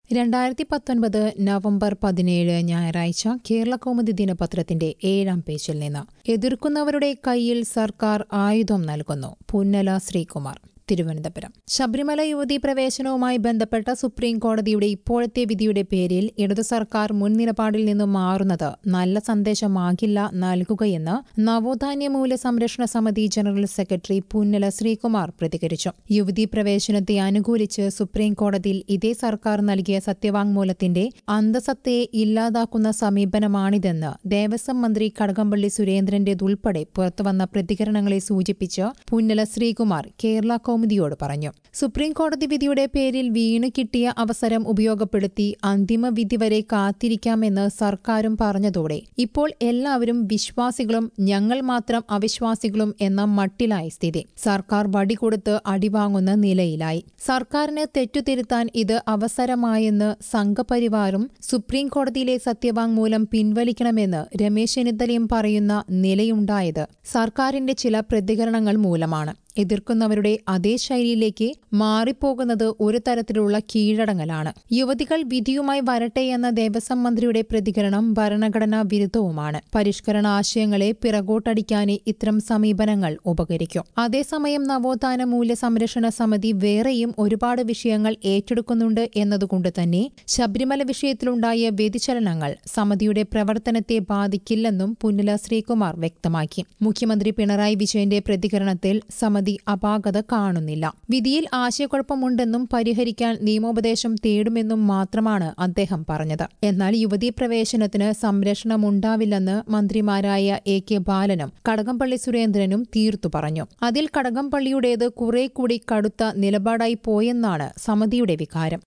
രണ്ടായിരത്തി പത്തൊൻപത് നവംബർ പതിനേഴ് ഞായറാഴ്ച കേരളകൗമുദി ദിനപത്രത്തിന്റെ ഏഴാം പേജിൽ നിന്ന് എതിർക്കുന്നവരുടെ കയ്യിൽ സർക്കാർ ആയുധം നൽകുന്നു പുന്നല ശ്രീകുമാർ തിരുവനന്തപുരം ശബരിമല യുവതീ പ്രവേശനവുമായി ബന്ധപ്പെട്ട സുപ്രീം കോടതിയുടെ ഇപ്പോഴത്തെ വിധിയുടെ പേരിൽ ഇടതു സർക്കാർ മുൻ നിലപാടിൽ നിന്നും മാറുന്നത് നല്ല സന്ദേശമാകില്ല നൽകുകയെന്ന് നവോത്ഥാന്യ മൂല്യ സംരക്ഷണ സമിതി ജനറൽ സെക്രട്ടറി പുന്നല ശ്രീകുമാർ പ്രതികരിച്ചു യുവതീ പ്രവേശനത്തെ അനുകൂലിച്ച് സുപ്രീം കോടതിയിൽ ഇതേ സർക്കാർ നൽകിയ സത്യവാങ്മൂലത്തിന്റെ അന്തസത്തയെ ഇല്ലാതാക്കുന്ന സമീപനമാണിതെന്ന് ദേവസ്വം മന്ത്രി കടകംപള്ളി സുരേന്ദ്രന്റേതുൾപ്പെടെ പുറത്തുവന്ന പ്രതികരണങ്ങളെ സൂചിപ്പിച്ച് പുന്നല ശ്രീകുമാർ കേരള കൗമുദിയോട് പറഞ്ഞു സുപ്രീം കോടതി വിധിയുടെ പേരിൽ വീണു കിട്ടിയ അവസരം ഉപയോഗപ്പെടുത്തി അന്തിമ വിധി വരെ കാത്തിരിക്കാമെന്ന് സർക്കാരും പറഞ്ഞതോടെ ഇപ്പോൾ എല്ലാവരും വിശ്വാസികളും ഞങ്ങൾ മാത്രം അവിശ്വാസികളും എന്ന മട്ടിലായി സ്ഥിതി സർക്കാർ വടികൊടുത്ത് അടിവാങ്ങുന്ന നിലയിലായി സർക്കാരിന് തെറ്റുതിരുത്താൻ ഇത് അവസരമായെന്ന് സംഘപരിവാറും സുപ്രീം കോടതിയിലെ സത്യവാങ്മൂലം പിൻവലിക്കണമെന്ന് രമേശ് ചെന്നിത്തലയും പറയുന്ന നിലയുണ്ടായത് സർക്കാരിന്റെ ചില പ്രതികരണങ്ങൾ മൂലമാണ് എതിർക്കുന്നവരുടെ അതേ ശൈലിയിലേക്ക് മാറിപ്പോകുന്നത് ഒരു തരത്തിലുള്ള കീഴടങ്ങലാണ് യുവതികൾ വിധിയുമായി വരട്ടെ എന്ന ദേവസ്വം മന്ത്രിയുടെ പ്രതികരണം ഭരണഘടനാ വിരുദ്ധവുമാണ് പരിഷ്കരണ ആശയങ്ങളെ പിറകോട്ടടിക്കാനേ ഇത്തരം സമീപനങ്ങൾ ഉപകരിക്കും അതേസമയം നവോത്ഥാന മൂല്യ സംരക്ഷണ സമിതി വേറെയും ഒരുപാട് വിഷയങ്ങൾ ഏറ്റെടുക്കുന്നുണ്ട് എന്നതുകൊണ്ട് തന്നെ ശബരിമല വിഷയത്തിലുണ്ടായ വ്യതിചലനങ്ങൾ സമിതിയുടെ പ്രവർത്തനത്തെ ബാധിക്കില്ലെന്നും പുന്നല ശ്രീകുമാർ വ്യക്തമാക്കി മുഖ്യമന്ത്രി പിണറായി വിജയന്റെ പ്രതികരണത്തിൽ സമിതി അപാകത കാണുന്നില്ല വിധിയിൽ ആശയക്കുഴപ്പമുണ്ടെന്നും പരിഹരിക്കാൻ നിയമോപദേശം തേടുമെന്നും മാത്രമാണ് അദ്ദേഹം പറഞ്ഞത് എന്നാൽ യുവതീ പ്രവേശനത്തിന് സംരക്ഷണമുണ്ടാവില്ലെന്ന് മന്ത്രിമാരായ എ കെ ബാലനും കടകംപള്ളി സുരേന്ദ്രനും തീർത്തു പറഞ്ഞു അതിൽ കടകംപള്ളിയുടേത് കുറെ കൂടി കടുത്ത നിലപാടായി പോയെന്നാണ് സമിതിയുടെ വികാരം